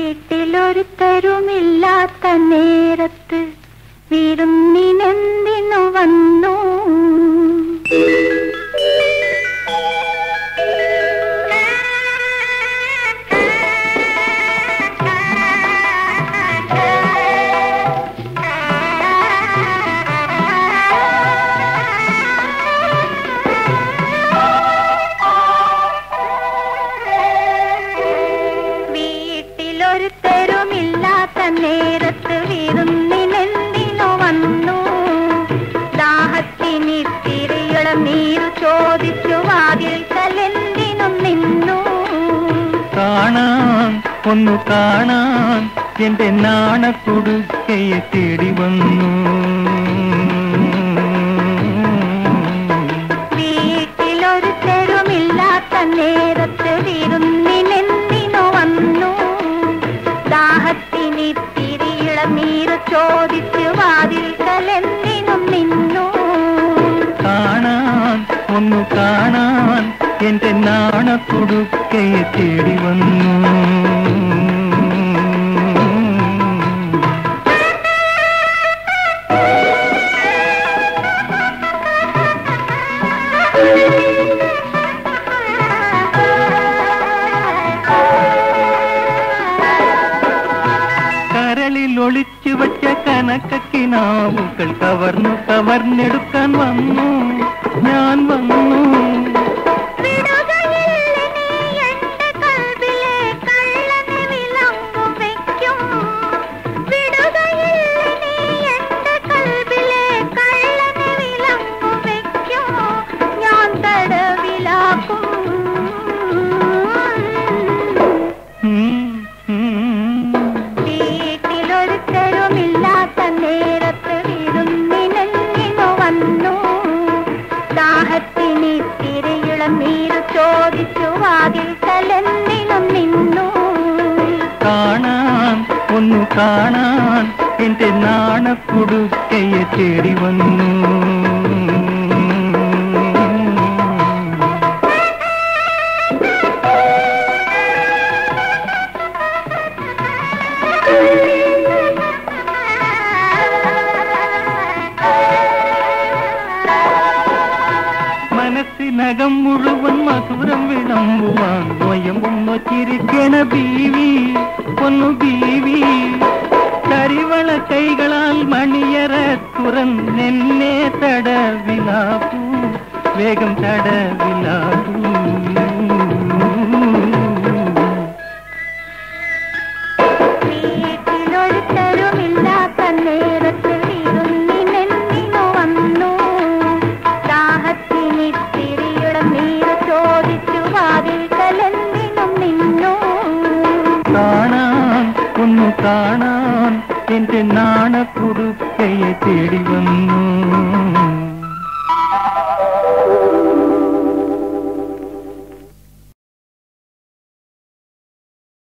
വീട്ടിലൊരുത്തരുമില്ലാത്ത നേരത്ത് വിരുന്നിനെന്തിനു വന്നു വീട്ടിലൊരുത്തരുമില്ലാത്ത നേരത്ത് വിരുന്നിനെന്തിനു വന്നു ദാഹത്തിന് തിരിയളം നീരു ചോദിച്ചു വാതിൽ കലെന്തിനും നിന്നു കാണാൻ ഒന്നു കാണാൻ എന്റെ നാണക്കുടുക്കയെ തേടി വന്നു വീട്ടിലൊരുത്തരുമില്ലാത്ത നേരത്ത് വിരുന്നിനെന്തിനു വന്നു ദാഹത്തിന് തിരിയിളം നീര് ചോദിച്ചു വാതിൽ കലെന്തിനും നിന്നു കാണാൻ ഒന്നു കാണാൻ എന്റെ നാണക്കുടുക്കയെ തേടി വന്നു കരളിൽ ഒളിച്ചു വച്ച കനക്കക്കിനാവുകൾ കവർന്നു കവർന്നെടുക്കാൻ വന്നു ഞാൻ വന്നു വിടുകയില്ല നീ എന്റെ കൽവിലെ കള്ളനെ വിലങ്ങും വെക്കും. വിടുകയില്ല നീ എന്റെ കൽവിലെ കള്ളനെ വിലങ്ങും വെക്കും. ഞാൻ തടവിലാക്കും ഉം, ഉം. വീട്ടിലൊരുത്തരുമില്ലാത്ത നേരത്ത് വിരുന്നിനെന്തിനു വന്നു ദാഹത്തിന് തിരയിളം നീര് ചോദിച്ചു വാതിൽ കലെന്തിനും നിന്നു കാണാൻ ഒന്നു കാണാൻ എന്റെ നാണക്കുടുക്കയെ തേടി വന്നു മനസ്സിനകം മുഴുവൻ മധുരം വിളമ്പുവാൻ സ്വയമ്പും വച്ചിരിക്കണ ബീവി ഒന്നു ബീവി കരിവള കൈകളാൽ മണിയറ തുറന്നെന്നെ തടവിലാപ്പു വേഗം തടവിലാപ്പു വീട്ടിലൊരുത്തരുമില്ലാത്ത നേരത്ത് വിരുന്നിനെന്തിനു വന്നു ദാഹത്തിന് തിരിയിളം നീര് ചോദിച്ചു വാതിൽ കലെന്തിനും നിന്നു കാണാൻ ഒന്നു കാണാൻ എന്റെ നാണക്കുടുക്കയെ തേടി വന്നു